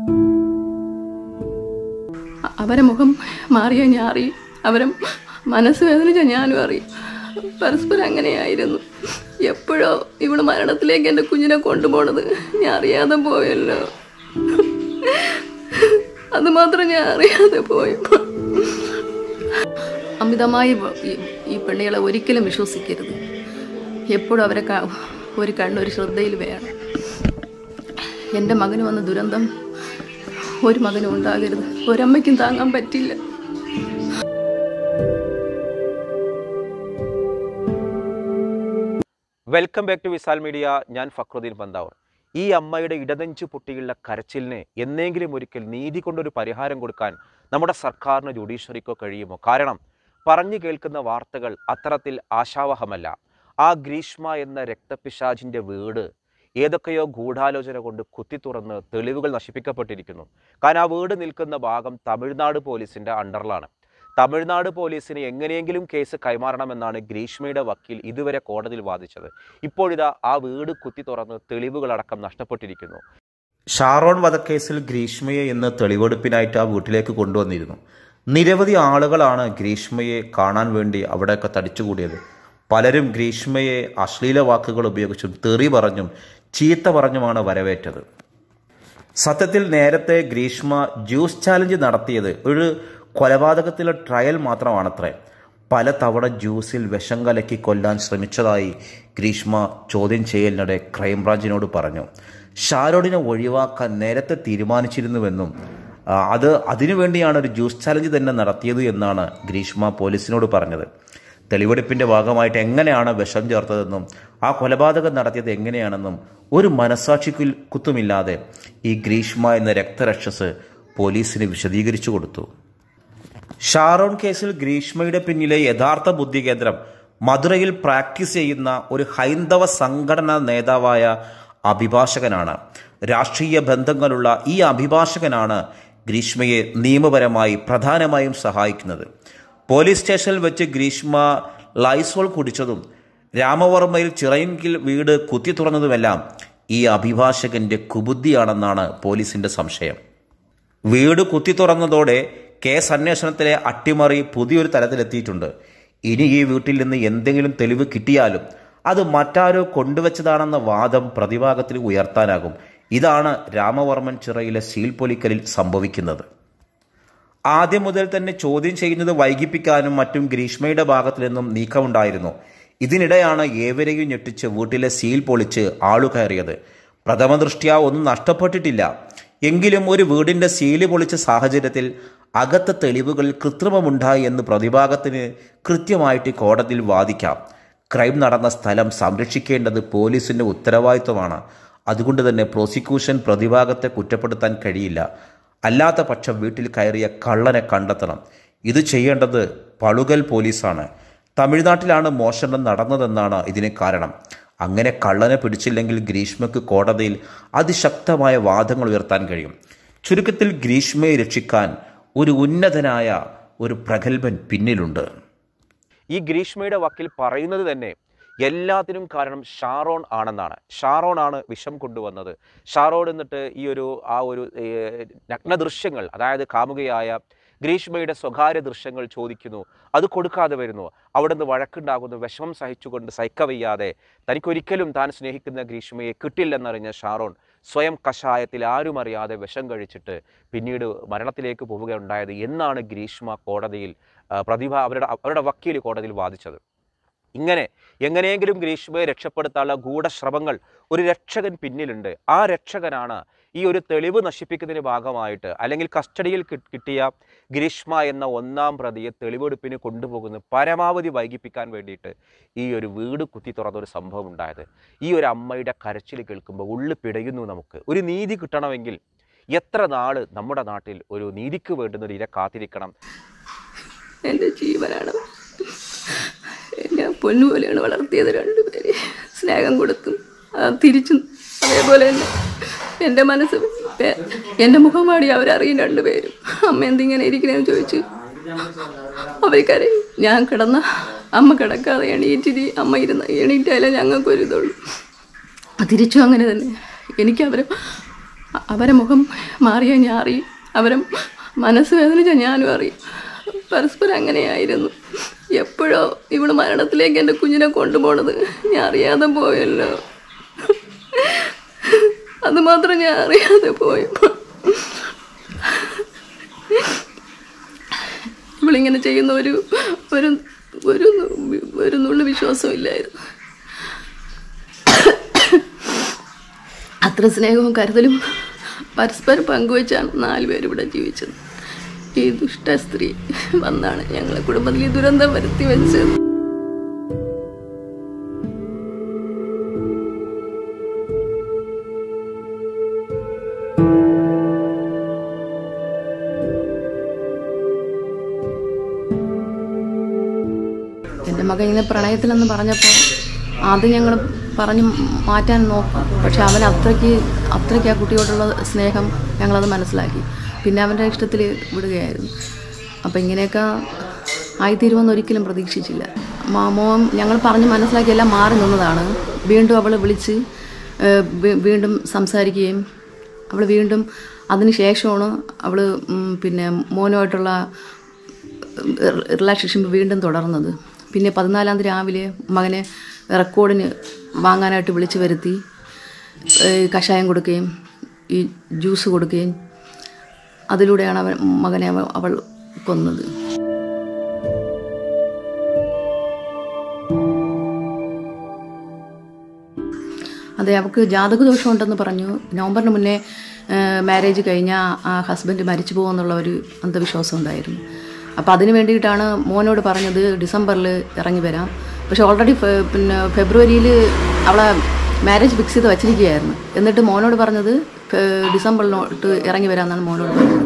അ- അവരെ മുഖം മാറിയ ഞാൻ അറിയും അവരെ മനസ്സ് വേദനിച്ച ഞാനും അറിയും പരസ്പരം അങ്ങനെയായിരുന്നു എപ്പോഴോ ഇവിടെ മരണത്തിലേക്ക് എൻ്റെ കുഞ്ഞിനെ കൊണ്ടുപോണത് ഞാൻ അറിയാതെ പോയല്ലോ അത് മാത്രം ഞാൻ അറിയാതെ പോയി അമിതമായി വ- ഈ- ഈ പെണ്ണുകളെ ഒരിക്കലും വിശ്വസിക്കരുത് എപ്പോഴും അവരെ ക- ഒരു കണ്ണൊരു ശ്രദ്ധയിൽ വേണം എൻ്റെ മകന് വന്ന ദുരന്തം ഒരു മകനും ഉണ്ടാകരുത് ഒരമ്മയ്ക്കും താങ്ങാൻ പറ്റില്ല welcome back to Vishal Media ഞാൻ ഫക്രുദ്ദീൻ പന്താവർ ഈ അമ്മയുടെ ഇടനെഞ്ചു പൊട്ടിയുള്ള കരച്ചിലിന് എന്നെങ്കിലും ഒരിക്കൽ നീതി കൊണ്ടൊരു പരിഹാരം കൊടുക്കാൻ നമ്മുടെ സർക്കാരിന് ജുഡീഷ്യറിക്കോ കഴിയുമോ കാരണം പറഞ്ഞു കേൾക്കുന്ന വാർത്തകൾ അത്തരത്തിൽ ആശാവഹമല്ല ആ ഗ്രീഷ്മ എന്ന രക്തപിശാചിൻ്റെ വീട് ഏതൊക്കെയോ ഗൂഢാലോചന കൊണ്ട് കുത്തി തുറന്ന് തെളിവുകൾ നശിപ്പിക്കപ്പെട്ടിരിക്കുന്നു കാരണം ആ വീട് നിൽക്കുന്ന ഭാഗം തമിഴ്നാട് പോലീസിൻ്റെ അണ്ടറിലാണ് തമിഴ്നാട് പോലീസിന് എങ്ങനെയെങ്കിലും കേസ് കൈമാറണമെന്നാണ് ഗ്രീഷ്മയുടെ വക്കീൽ ഇതുവരെ കോടതിയിൽ വാദിച്ചത് ഇപ്പോഴിതാ ആ വീട് കുത്തി തുറന്ന് തെളിവുകളടക്കം നഷ്ടപ്പെട്ടിരിക്കുന്നു ഷാറോൺ വധക്കേസിൽ ഗ്രീഷ്മയെ ഇന്ന് തെളിവെടുപ്പിനായിട്ട് ആ വീട്ടിലേക്ക് കൊണ്ടുവന്നിരുന്നു നിരവധി ആളുകളാണ് ഗ്രീഷ്മയെ കാണാൻ വേണ്ടി അവിടെയൊക്കെ തടിച്ചുകൂടിയത് പലരും ഗ്രീഷ്മയെ അശ്ലീല വാക്കുകൾ ഉപയോഗിച്ചും തെറി പറഞ്ഞും ചീത്ത പറഞ്ഞുമാണ് വരവേറ്റത് സത്യത്തിൽ നേരത്തെ ഗ്രീഷ്മ ജ്യൂസ് ചാലഞ്ച് നടത്തിയത് ഒരു കൊലപാതകത്തിലെ ട്രയൽ മാത്രമാണത്രേ പല തവണ ജ്യൂസിൽ വിഷം കലക്കി കൊല്ലാൻ ശ്രമിച്ചതായി ഗ്രീഷ്മ ചോദ്യം ചെയ്യലിനിടെ ക്രൈംബ്രാഞ്ചിനോട് പറഞ്ഞു ഷാരോഡിനെ ഒഴിവാക്കാൻ നേരത്തെ തീരുമാനിച്ചിരുന്നുവെന്നും ആ, അത് അതിനുവേണ്ടിയാണ് ഒരു ജ്യൂസ് ചാലഞ്ച് തന്നെ നടത്തിയത് എന്നാണ് ഗ്രീഷ്മ പോലീസിനോട് പറഞ്ഞത് തെളിവെടുപ്പിന്റെ ഭാഗമായിട്ട് എങ്ങനെയാണ് വിഷം ചേർത്തതെന്നും ആ കൊലപാതകം നടത്തിയത് എങ്ങനെയാണെന്നും ഒരു മനസാക്ഷിക്കുൽ കുത്തുമില്ലാതെ ഈ ഗ്രീഷ്മ എന്ന രക്തരക്ഷസ് പോലീസിന് വിശദീകരിച്ചു കൊടുത്തു ഷാറോൺ കേസിൽ ഗ്രീഷ്മയുടെ പിന്നിലെ യഥാർത്ഥ ബുദ്ധി കേന്ദ്രം മധുരയിൽ പ്രാക്ടീസ് ചെയ്യുന്ന ഒരു ഹൈന്ദവ സംഘടനാ നേതാവായ അഭിഭാഷകനാണ് രാഷ്ട്രീയ ബന്ധങ്ങളുള്ള ഈ അഭിഭാഷകനാണ് ഗ്രീഷ്മയെ നിയമപരമായി പ്രധാനമായും സഹായിക്കുന്നത് പോലീസ് സ്റ്റേഷനിൽ വെച്ച് ഗ്രീഷ്മ ലൈസോൾ കുടിച്ചതും രാമവർമ്മയിൽ ചിറയിൻകിൽ വീട് കുത്തി തുറന്നതുമെല്ലാം ഈ അഭിഭാഷകന്റെ കുബുദ്ധിയാണെന്നാണ് പോലീസിന്റെ സംശയം വീട് കുത്തി തുറന്നതോടെ കേസ് അന്വേഷണത്തിലെ അട്ടിമറി പുതിയൊരു തലത്തിലെത്തിയിട്ടുണ്ട് ഇനി ഈ വീട്ടിൽ നിന്ന് എന്തെങ്കിലും തെളിവ് കിട്ടിയാലും അത് മറ്റാരോ കൊണ്ടുവച്ചതാണെന്ന വാദം പ്രതിഭാഗത്തിൽ ഉയർത്താനാകും ഇതാണ് രാമവർമ്മൻ ചിറയിലെ സീൽ പൊലിക്കലിൽ സംഭവിക്കുന്നത് ആദ്യം മുതൽ തന്നെ ചോദ്യം ചെയ്യുന്നത് വൈകിപ്പിക്കാനും മറ്റും ഗ്രീഷ്മയുടെ ഭാഗത്തു നിന്നും നീക്കമുണ്ടായിരുന്നു ഇതിനിടെയാണ് ഏവരെയും ഞെട്ടിച്ച് വീട്ടിലെ സീൽ പൊളിച്ച് ആളു കയറിയത് പ്രഥമ ദൃഷ്ട്യാ ഒന്നും നഷ്ടപ്പെട്ടിട്ടില്ല എങ്കിലും ഒരു വീടിന്റെ സീല് പൊളിച്ച സാഹചര്യത്തിൽ അകത്ത തെളിവുകളിൽ കൃത്രിമമുണ്ടായി എന്ന് പ്രതിഭാഗത്തിന് കൃത്യമായിട്ട് കോടതിയിൽ വാദിക്കാം ക്രൈം നടന്ന സ്ഥലം സംരക്ഷിക്കേണ്ടത് പോലീസിന്റെ ഉത്തരവാദിത്വമാണ് അതുകൊണ്ട് തന്നെ പ്രോസിക്യൂഷൻ പ്രതിഭാഗത്തെ കുറ്റപ്പെടുത്താൻ കഴിയില്ല അല്ലാത്ത പക്ഷം വീട്ടിൽ കയറിയ കള്ളനെ കണ്ടെത്തണം ഇത് ചെയ്യേണ്ടത് പളുകൽ പോലീസാണ് തമിഴ്നാട്ടിലാണ് മോഷണം നടന്നതെന്നാണ് ഇതിന് കാരണം അങ്ങനെ കള്ളനെ പിടിച്ചില്ലെങ്കിൽ ഗ്രീഷ്മയ്ക്ക് കോടതിയിൽ അതിശക്തമായ വാദങ്ങൾ ഉയർത്താൻ കഴിയും ചുരുക്കത്തിൽ ഗ്രീഷ്മയെ രക്ഷിക്കാൻ ഒരു ഉന്നതനായ ഒരു പ്രഗത്ഭൻ പിന്നിലുണ്ട് ഈ ഗ്രീഷ്മയുടെ വക്കീൽ പറയുന്നത് തന്നെ എല്ലാത്തിനും കാരണം ഷാറോൺ ആണെന്നാണ് ഷാറോൺ ആണ് വിഷം കൊണ്ടുവന്നത് ഷാറോൺ എന്നിട്ട് ഈ ഒരു ആ ഒരു ഏഹ്, നഗ്ന ദൃശ്യങ്ങൾ അതായത് കാമുകയായ ഗ്രീഷ്മയുടെ സ്വകാര്യ ദൃശ്യങ്ങൾ ചോദിക്കുന്നു അത് കൊടുക്കാതെ വരുന്നു അവിടുന്ന് വഴക്കുണ്ടാകുന്നു വിഷമം സഹിച്ചുകൊണ്ട് സഹിക്കവയ്യാതെ തനിക്കൊരിക്കലും താൻ സ്നേഹിക്കുന്ന ഗ്രീഷ്മയെ കിട്ടില്ലെന്നറിഞ്ഞ ഷാറോൺ സ്വയം കഷായത്തിൽ ആരും അറിയാതെ വിഷം കഴിച്ചിട്ട് പിന്നീട് മരണത്തിലേക്ക് പോവുകയുണ്ടായത് എന്നാണ് ഗ്രീഷ്മ കോടതിയിൽ ആ, പ്രതിഭ അവരുടെ അവരുടെ വക്കീൽ കോടതിയിൽ വാദിച്ചത് ഇങ്ങനെ എങ്ങനെയെങ്കിലും ഗ്രീഷ്മയെ രക്ഷപ്പെടുത്താനുള്ള ഗൂഢശ്രമങ്ങൾ ഒരു രക്ഷകൻ പിന്നിലുണ്ട് ആ രക്ഷകനാണ് ഈ ഒരു തെളിവ് നശിപ്പിക്കുന്നതിന് ഭാഗമായിട്ട് അല്ലെങ്കിൽ കസ്റ്റഡിയിൽ കി- കിട്ടിയ ഗ്രീഷ്മ എന്ന ഒന്നാം പ്രതിയെ തെളിവെടുപ്പിന് കൊണ്ടുപോകുന്നത് പരമാവധി വൈകിപ്പിക്കാൻ വേണ്ടിയിട്ട് ഈ ഒരു വീട് കുത്തി തുറന്ന ഒരു സംഭവം ഉണ്ടായത് ഈ ഒരു അമ്മയുടെ കരച്ചിൽ കേൾക്കുമ്പോൾ ഉള്ളു പിടയുന്നു നമുക്ക് ഒരു നീതി കിട്ടണമെങ്കിൽ എത്ര നാൾ നമ്മുടെ നാട്ടിൽ ഒരു നീതിക്ക് വേണ്ടുന്ന ഒരു ഇര കാത്തിരിക്കണം എൻ്റെ ജീവനാണ് എന്നെ പൊന്നുപോലെയാണ് വളർത്തിയത് രണ്ടുപേരെ സ്നേഹം കൊടുത്തും ആ, തിരിച്ചും അതേപോലെ തന്നെ എൻ്റെ മനസ്സ് പേ- എൻ്റെ മുഖമാടി അവരറിയും രണ്ടുപേരും അമ്മ എന്തിങ്ങനെ ഇരിക്കണേന്ന് ചോദിച്ചു അവർക്കറിയും ഞാൻ കിടന്ന അമ്മ കിടക്കാതെ എണീറ്റിരി അമ്മ ഇരുന്ന എണീറ്റാലേ ഞങ്ങൾക്കൊരു ഇതുള്ളൂ തിരിച്ചും അങ്ങനെ തന്നെ എനിക്ക് അവരെ അവരെ മുഖം മാറിയ ഞാൻ അറിയും അവരെ മനസ്സ് വേദനിച്ച ഞാനും അറിയും പരസ്പരം അങ്ങനെയായിരുന്നു എപ്പോഴോ ഇവള് മരണത്തിലേക്ക് എൻ്റെ കുഞ്ഞിനെ കൊണ്ടുപോണത് ഞാൻ അറിയാതെ പോയല്ലോ അത് മാത്രം ഞാൻ അറിയാതെ പോയപ്പോൾ ഇവളിങ്ങനെ ചെയ്യുന്ന ഒരു ഒരു ഒരു ഒരു നുള്ളു വിശ്വാസമില്ലായിരുന്നു അത്ര സ്നേഹവും കരുതലും പരസ്പരം പങ്കുവച്ചാണ് നാല് പേര് ഇവിടെ ജീവിച്ചത് ഈ ദുഷ്ട സ്ത്രീ വന്നാണ് ഞങ്ങളെ കുടുംബത്തിൽ ഈ ദുരന്തം വരുത്തി വെച്ചത് എൻ്റെ മകൻ ഇങ്ങനെ പ്രണയത്തിലെന്ന് പറഞ്ഞപ്പോൾ ആദ്യം ഞങ്ങൾ പറഞ്ഞു മാറ്റാൻ നോക്കും പക്ഷെ അവൻ അത്രയ്ക്ക് അത്രയ്ക്ക് ആ കുട്ടിയോടുള്ള സ്നേഹം ഞങ്ങളത് മനസ്സിലാക്കി പിന്നെ അവൻ്റെ ഇഷ്ടത്തിൽ വിടുകയായിരുന്നു അപ്പം ഇങ്ങനെയൊക്കെ ആയിത്തീരുമെന്ന് ഒരിക്കലും പ്രതീക്ഷിച്ചില്ല മോൻ ഞങ്ങൾ പറഞ്ഞ് മനസ്സിലാക്കി എല്ലാം മാറി നിന്നതാണ് വീണ്ടും അവൾ വിളിച്ച് ഏഹ്, വീ- വീണ്ടും സംസാരിക്കുകയും അവൾ വീണ്ടും അതിന് ശേഷമാണ് അവൾ പിന്നെ മോനുമായിട്ടുള്ള റിലേഷൻഷിപ്പ് വീണ്ടും തുടർന്നത് പിന്നെ പതിനാലാം തീയതി രാവിലെ മകനെ റെക്കോർഡിന് വാങ്ങാനായിട്ട് വിളിച്ചു വരുത്തി ഏഹ് കഷായം കൊടുക്കുകയും ഈ ജ്യൂസ് കൊടുക്കുകയും അതിലൂടെയാണ് അവൻ മകനെ അവ- അവൾ കൊന്നത് അതെ അവൾക്ക് ജാതക ദോഷമുണ്ടെന്ന് പറഞ്ഞു നവംബറിന് മുന്നേ മാരേജ് കഴിഞ്ഞാൽ ആ ഹസ്ബൻഡ് മരിച്ചു പോകുമെന്നുള്ള ഒരു അന്ധവിശ്വാസം ഉണ്ടായിരുന്നു അപ്പോൾ അതിന് വേണ്ടിയിട്ടാണ് മോനോട് പറഞ്ഞത് ഡിസംബറിൽ ഇറങ്ങി വരാം പക്ഷെ ഓൾറെഡി പിന്നെ ഫെബ്രുവരിയിൽ അവളെ മാരേജ് ഫിക്സ് ചെയ്ത് വച്ചിരിക്കുകയായിരുന്നു എന്നിട്ട് മോനോട് പറഞ്ഞത് ഫെ- ഡിസംബറിലോട്ട് ഇറങ്ങി വരാമെന്നാണ് മോനോട് പറഞ്ഞത്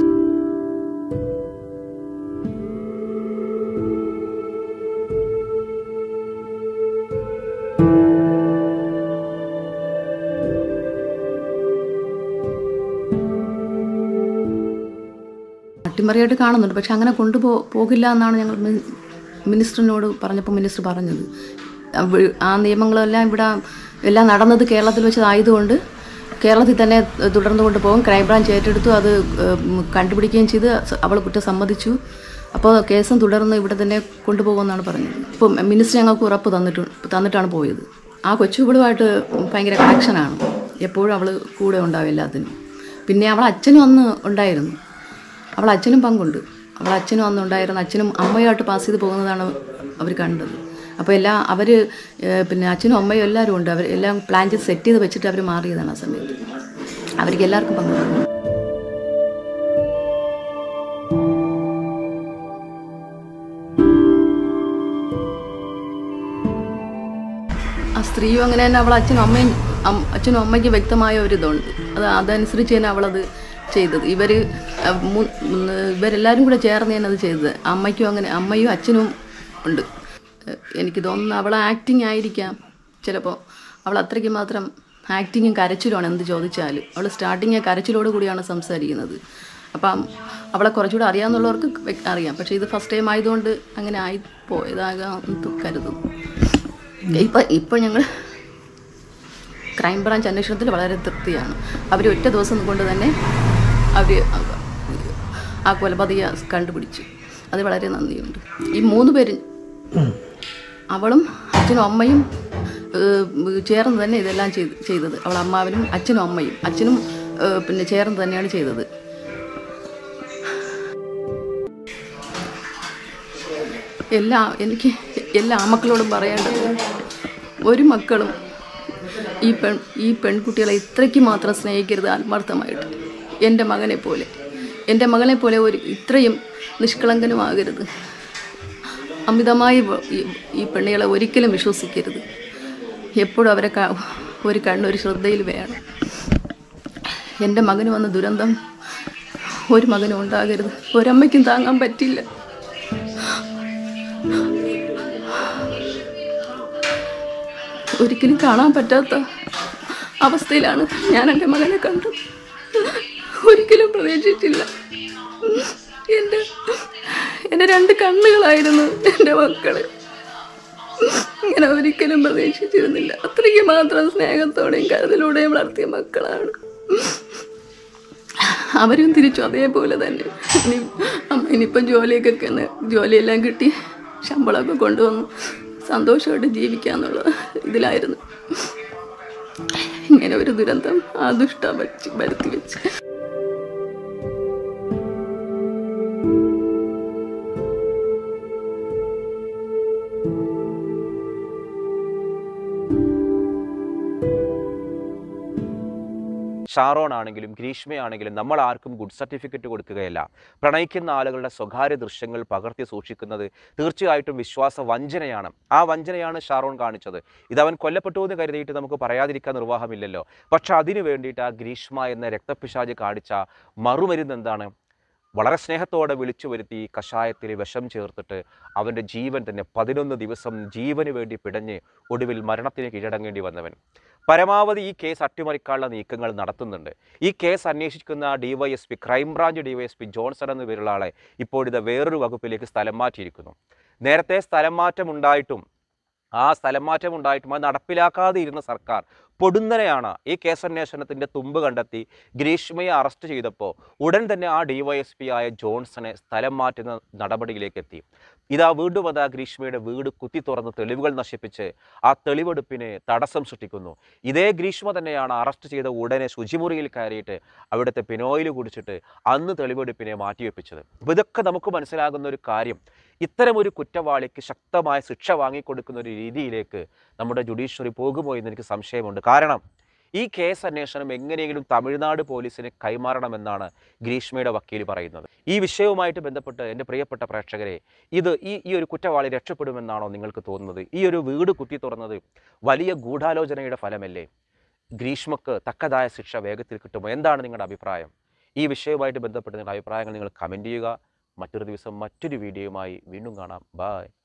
അട്ടിമറിയായിട്ട് കാണുന്നുണ്ട് പക്ഷെ അങ്ങനെ കൊണ്ടുപോ പോകില്ല എന്നാണ് ഞങ്ങൾ മി- മിനിസ്റ്ററിനോട് പറഞ്ഞപ്പോൾ മിനിസ്റ്റർ പറഞ്ഞത് അവ- ആ നിയമങ്ങളെല്ലാം ഇവിടെ എല്ലാം നടന്നത് കേരളത്തിൽ വെച്ചതായതുകൊണ്ട് കേരളത്തിൽ തന്നെ തുടർന്നു കൊണ്ടുപോകും ക്രൈംബ്രാഞ്ച് ഏറ്റെടുത്തു അത് ഉം, കണ്ടുപിടിക്കുകയും ചെയ്ത് അവൾ കുറ്റം സമ്മതിച്ചു അപ്പോൾ കേസും തുടർന്ന് ഇവിടെ തന്നെ കൊണ്ടുപോകുമെന്നാണ് പറഞ്ഞത് ഇപ്പം മിനിസ്റ്റർ ഞങ്ങൾക്ക് ഉറപ്പ് തന്നിട്ട് തന്നിട്ടാണ് പോയത് ആ കൊച്ചുകളുമായിട്ട് ഭയങ്കര കണക്ഷനാണ് എപ്പോഴും അവൾ കൂടെ ഉണ്ടാവും എല്ലാത്തിനും പിന്നെ അവൾ അച്ഛനും അന്ന് ഉണ്ടായിരുന്നു അവൾ അച്ഛനും പങ്കുണ്ട് അവൾ അച്ഛനും അന്ന് ഉണ്ടായിരുന്നു അച്ഛനും അമ്മയുമായിട്ട് പാസ് ചെയ്ത് പോകുന്നതാണ് അവർ കണ്ടത് അപ്പോൾ എല്ലാം അവർ പിന്നെ അച്ഛനും അമ്മയും എല്ലാവരും ഉണ്ട് അവർ എല്ലാം പ്ലാൻ ചെയ്ത് സെറ്റ് ചെയ്ത് വെച്ചിട്ട് അവർ മാറിയതാണ് ആ സമയത്ത് അവർക്ക് എല്ലാവർക്കും പങ്കുണ്ട് ആ സ്ത്രീയും അങ്ങനെ തന്നെ അവൾ അച്ഛനും അമ്മയും അം- അച്ഛനും അമ്മയ്ക്ക് വ്യക്തമായ ഒരു ഇതുണ്ട് അത് അതനുസരിച്ച് തന്നെ അവളത് ചെയ്തത് ഇവർ ഇവരെല്ലാവരും കൂടെ ചേർന്ന് തന്നെ അത് ചെയ്തത് അമ്മയ്ക്കും അങ്ങനെ അമ്മയും അച്ഛനും ഉണ്ട് ഏഹ് എനിക്ക് തോന്നുന്നു അവൾ ആക്ടിങ് ആയിരിക്കാം ചിലപ്പോൾ അവൾ അത്രയ്ക്ക് മാത്രം ആക്ടിങ്ങും കരച്ചിലുമാണ് എന്ത് ചോദിച്ചാലും അവൾ സ്റ്റാർട്ടിങ് കരച്ചിലോട് കൂടിയാണ് സംസാരിക്കുന്നത് അപ്പം അവളെ കുറച്ചുകൂടെ അറിയാമെന്നുള്ളവർക്ക് വ്യ- അറിയാം പക്ഷേ ഇത് ഫസ്റ്റ് ടൈം ആയതുകൊണ്ട് അങ്ങനെ ആയി പോയതാകാം എന്ന് കരുതുന്നു ഇപ്പം ഇപ്പം ഞങ്ങൾ ക്രൈംബ്രാഞ്ച് അന്വേഷണത്തിൽ വളരെ തൃപ്തിയാണ് അവർ ഒറ്റ ദിവസം കൊണ്ട് തന്നെ അവർ ആ കൊലപാതക കണ്ടുപിടിച്ചു അത് വളരെ നന്ദിയുണ്ട് ഈ മൂന്ന് പേര് അവളും അച്ഛനും അമ്മയും ഏഹ്, ചേർന്ന് തന്നെ ഇതെല്ലാം ചെയ്ത് ചെയ്തത് അവൾ അമ്മാവനും അച്ഛനും അമ്മയും അച്ഛനും ഏഹ്, പിന്നെ ചേർന്ന് തന്നെയാണ് ചെയ്തത് എല്ലാ എനിക്ക് എല്ലാ മക്കളോടും പറയേണ്ടത് ഒരു മക്കളും ഈ പെൺ ഈ പെൺകുട്ടികളെ ഇത്രയ്ക്ക് മാത്രം സ്നേഹിക്കരുത് ആത്മാർത്ഥമായിട്ട് എൻ്റെ മകനെ പോലെ എൻ്റെ മകനെ പോലെ ഒരു ഇത്രയും നിഷ്കളങ്കനുമാകരുത് അമിതമായി വ- ഈ- ഈ പെണ്ണുകളെ ഒരിക്കലും വിശ്വസിക്കരുത് എപ്പോഴും അവരെ ക- ഒരു കണ്ണൊരു ശ്രദ്ധയിൽ വേണം എൻ്റെ മകന് വന്ന ദുരന്തം ഒരു മകനും ഉണ്ടാകരുത് ഒരമ്മയ്ക്കും താങ്ങാൻ പറ്റില്ല ഒരിക്കലും കാണാൻ പറ്റാത്ത അവസ്ഥയിലാണ് ഞാൻ എൻ്റെ മകനെ കണ്ടത് ഒരിക്കലും പ്രതീക്ഷിച്ചില്ല എൻ്റെ എൻ്റെ രണ്ട് കണ്ണുകളായിരുന്നു എൻ്റെ മക്കള് ഇങ്ങനെ ഒരിക്കലും പ്രതീക്ഷിച്ചിരുന്നില്ല അത്രയ്ക്ക് മാത്രം സ്നേഹത്തോടെയും കരുതലോടെയും വളർത്തിയ മക്കളാണ് അവരും തിരിച്ചു അതേപോലെ തന്നെ ഇനി അമ്മ ഇനിയിപ്പം ജോലിയൊക്കെ ഒന്ന് ജോലിയെല്ലാം കിട്ടി ശമ്പളമൊക്കെ കൊണ്ടുവന്ന് സന്തോഷമായിട്ട് ജീവിക്കാന്നുള്ള ഇതിലായിരുന്നു ഇങ്ങനെ ഒരു ദുരന്തം ആ ദുഷ്ട വെച്ച് വരുത്തി വെച്ച് ഷാറോൺ ആണെങ്കിലും ഗ്രീഷ്മയാണെങ്കിലും നമ്മൾ ആർക്കും ഗുഡ് സർട്ടിഫിക്കറ്റ് കൊടുക്കുകയല്ല പ്രണയിക്കുന്ന ആളുകളുടെ സ്വകാര്യ ദൃശ്യങ്ങൾ പകർത്തി സൂക്ഷിക്കുന്നത് തീർച്ചയായിട്ടും വിശ്വാസ വഞ്ചനയാണ് ആ വഞ്ചനയാണ് ഷാറോൺ കാണിച്ചത് ഇത് അവൻ കൊല്ലപ്പെട്ടു എന്ന് കരുതിയിട്ട് നമുക്ക് പറയാതിരിക്കാൻ നിർവാഹമില്ലല്ലോ പക്ഷെ അതിനു വേണ്ടിയിട്ട് ആ ഗ്രീഷ്മ എന്ന രക്തപിശാജ് കാണിച്ച മറുമരുന്ന് എന്താണ് വളരെ സ്നേഹത്തോടെ വിളിച്ചു വരുത്തി കഷായത്തിൽ വിഷം ചേർത്തിട്ട് അവൻ്റെ ജീവൻ തന്നെ പതിനൊന്ന് ദിവസം ജീവന് വേണ്ടി പിടഞ്ഞ് ഒടുവിൽ മരണത്തിന് കീഴടങ്ങേണ്ടി വന്നവൻ പരമാവധി ഈ കേസ് അട്ടിമറിക്കാനുള്ള നീക്കങ്ങൾ നടത്തുന്നുണ്ട് ഈ കേസ് അന്വേഷിക്കുന്ന ഡിവൈഎസ്പി ക്രൈംബ്രാഞ്ച് ഡിവൈഎസ്പി ജോൺസൺ എന്ന പേരുള്ള ആളെ ഇപ്പോഴിത് വേറൊരു വകുപ്പിലേക്ക് സ്ഥലം മാറ്റിയിരിക്കുന്നു നേരത്തെ സ്ഥലം മാറ്റം ഉണ്ടായിട്ടും ആ സ്ഥലം മാറ്റം ഉണ്ടായിട്ടും അത് നടപ്പിലാക്കാതെ ഇരുന്ന സർക്കാർ പൊടുന്നനെയാണ് ഈ കേസന്വേഷണത്തിൻ്റെ തുമ്പ് കണ്ടെത്തി ഗ്രീഷ്മയെ അറസ്റ്റ് ചെയ്തപ്പോൾ ഉടൻ തന്നെ ആ ഡിവൈഎസ്പി ആയ ജോൺസനെ സ്ഥലം മാറ്റുന്ന നടപടിയിലേക്ക് എത്തി ഇതാ വീണ്ടും അത് ആ ഗ്രീഷ്മയുടെ വീട് കുത്തി തുറന്ന് തെളിവുകൾ നശിപ്പിച്ച് ആ തെളിവെടുപ്പിന് തടസ്സം സൃഷ്ടിക്കുന്നു ഇതേ ഗ്രീഷ്മ തന്നെയാണ് അറസ്റ്റ് ചെയ്ത ഉടനെ ശുചിമുറിയിൽ കയറിയിട്ട് അവിടുത്തെ പിനോയിൽ കുടിച്ചിട്ട് അന്ന് തെളിവെടുപ്പിനെ മാറ്റിവെപ്പിച്ചത് അപ്പോൾ ഇതൊക്കെ നമുക്ക് മനസ്സിലാകുന്ന ഒരു കാര്യം ഇത്തരമൊരു കുറ്റവാളിക്ക് ശക്തമായ ശിക്ഷ വാങ്ങിക്കൊടുക്കുന്ന ഒരു രീതിയിലേക്ക് നമ്മുടെ ജുഡീഷ്യറി പോകുമോ എന്ന് എനിക്ക് സംശയമുണ്ട് കാരണം ഈ കേസ് അന്വേഷണം എങ്ങനെയെങ്കിലും തമിഴ്നാട് പോലീസിന് കൈമാറണമെന്നാണ് ഗ്രീഷ്മയുടെ വക്കീൽ പറയുന്നത് ഈ വിഷയവുമായിട്ട് ബന്ധപ്പെട്ട് എൻ്റെ പ്രിയപ്പെട്ട പ്രേക്ഷകരെ ഇത് ഈ ഈ ഒരു കുറ്റവാളി രക്ഷപ്പെടുമെന്നാണോ നിങ്ങൾക്ക് തോന്നുന്നത് ഈ ഒരു വീട് കുത്തി തുറന്നത് വലിയ ഗൂഢാലോചനയുടെ ഫലമല്ലേ ഗ്രീഷ്മക്ക് തക്കതായ ശിക്ഷ വേഗത്തിൽ കിട്ടുമോ എന്താണ് നിങ്ങളുടെ അഭിപ്രായം ഈ വിഷയവുമായിട്ട് ബന്ധപ്പെട്ട് നിങ്ങളുടെ അഭിപ്രായങ്ങൾ നിങ്ങൾ കമൻറ്റ് ചെയ്യുക മറ്റൊരു ദിവസം മറ്റൊരു വീഡിയോയുമായി വീണ്ടും കാണാം ബായ്